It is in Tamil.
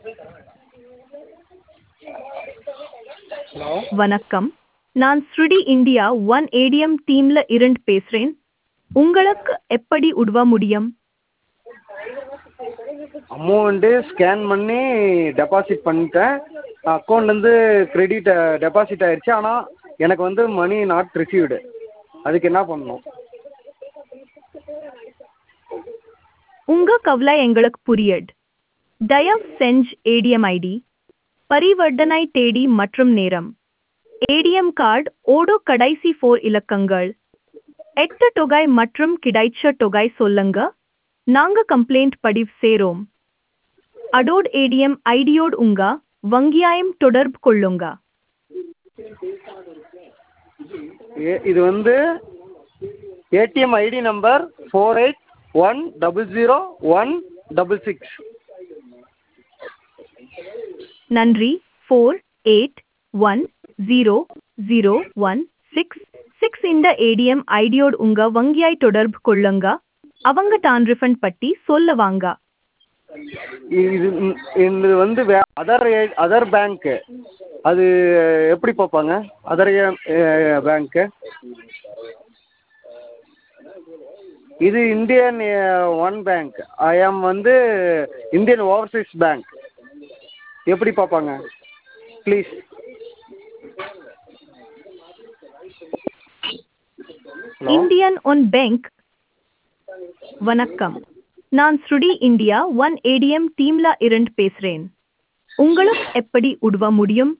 ஹலோ வணக்கம் நான் ஸ்ருடி இந்தியா ஒன் ஏடிஎம் டீம்ல இருந்து பேசுறேன் உங்களுக்கு எப்படி உதவ முடியும் அமௌண்ட்டு ஸ்கேன் பண்ணி டெபாசிட் பண்ணிட்டேன் அக்கௌண்ட்லேருந்து கிரெடிட் டெபாசிட் ஆயிடுச்சு ஆனால் எனக்கு வந்து மணி நாட் ரிசீவ்டு அதுக்கு என்ன பண்ணணும் உங்க கவலை எங்களுக்கு புரியுது தயவு செஞ்சு ஏடிஎம் ஐடி பரிவர்த்தனை தேதி மற்றும் நேரம் ஏடிஎம் கார்டு ஓடோ கடைசி ஃபோர் இலக்கங்கள் எட்டு தொகை மற்றும் கிடைச்ச தொகை சொல்லுங்க நாங்க கம்ப்ளைண்ட் பதிவு சேரோம் அடோட் ஏடிஎம் ஐடியோடு உங்க வங்கியாயம் தொடர்பு கொள்ளுங்க ஏ இது வந்து ATM ID number four eight one double zero one double six நன்றி four eight one zero zero one six six இந்த ஏடிஎம் ஐடியோடு உங்க வங்கியாய் தொடர்பு கொள்ளுங்க அவங்க தான் ரிஃபண்ட் பற்றி சொல்லுவாங்க இது இது வந்து வே அதர் அதர் பேங்க்கு அது எப்படி பார்ப்பாங்க அதர் பேங்க்கு இது இந்தியன் ஒன் பேங்க் ஐ ஆம் வந்து இந்தியன் ஓவர்சீஸ் பேங்க் எப்படி பார்ப்பாங்க please hello Indian one bank வணக்கம் நான் ஸ்ருடி இந்தியா ஒன் ஏடிஎம் டீம்ல இருந்து பேசுறேன் உங்களுக்கு எப்படி உதவ முடியும்